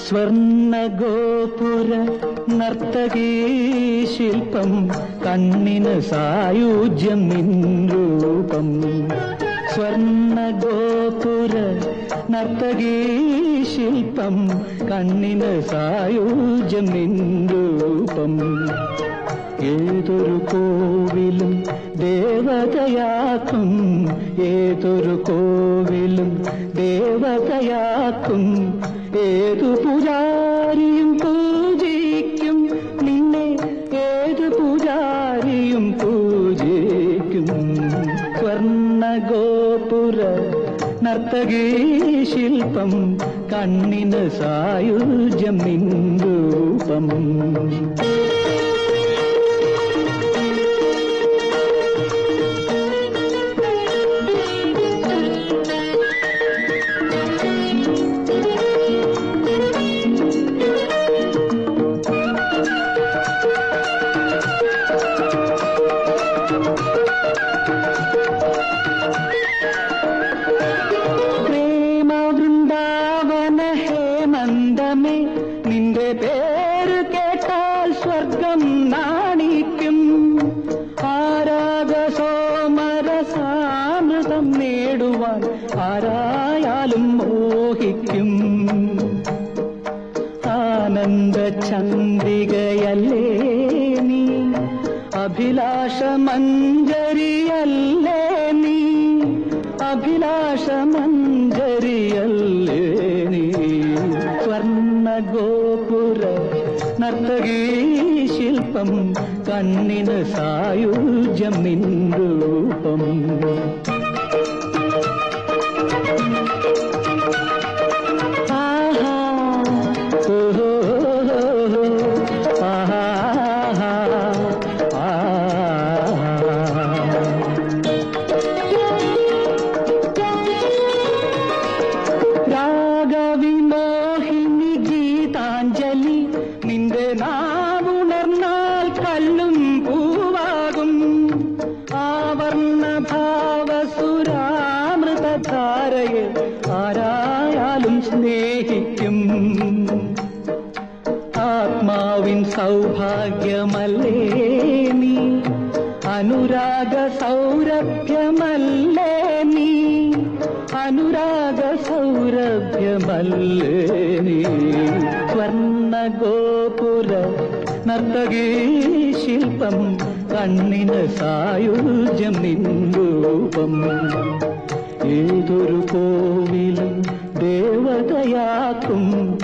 സ്വർണഗോപുര നർത്തകീ ശില്പം കണ്ണിന് സായുജ്യം നിൻ രൂപം സ്വർണഗോപുര നർത്തകീ ശില്പം കണ്ണിന് സായുജ്യം നിൻ രൂപം ഏതൊരു കോവിലും ദേവതയാക്കും ഏതൊരു കോവിലും ദേവതയാക്കും ഏതു പൂജാരിയും പൂജിക്കും നിന്നെ ഏത് പൂജാരിയും പൂജിക്കും സ്വർണഗോപുര നർത്തകീ ശില്പം കണ്ണിന് സായുജ്യം നിൻ രൂപം പ്രേമ വൃന്ദാവന ഹേമന്തമേ നിന്റെ പേര് കേട്ടാൽ സ്വർഗം നാണിക്കും ആരാഗ സോമരസാമൃതം നേടുവാൻ ആരായാലും മോഹിക്കും ആനന്ദ ചന്ദ്രികയല്ലേ നീ അഭിലാഷ മഞ്ജരിയല്ലേ നീ അഭിലാഷ മഞ്ജരിയല്ലേ നീ സ്വർണഗോപുര നർത്തകീ ശില്പം കണ്ണിന് സായുജ്യം നിൻ രൂപം ആഹാ ഓഹോ ആഹാ ആഹാ രാഗവിമോഹിനി ഗീതാഞ്ജലി നിന്റെ നാവുണർന്നാൽ കല്ലും പൂവാകും ആവർണ ഭാവസുരാമൃതധാരയെ ആരായാലും സ്നേഹിക്കും ആത്മാവിൻ സൗഭാഗ്യമല്ലേ നീ അനുരാഗ സൗരഭ്യമല്ലേ നീ അനുരാഗ സൗരഭ്യമല്ലേ നീ സ്വർണഗോപുര നർത്തകീ ശില്പം കണ്ണിന് സായുജ്യം നിൻ രൂപം ഏതൊരു കോവിലും ദേവതയാക്കും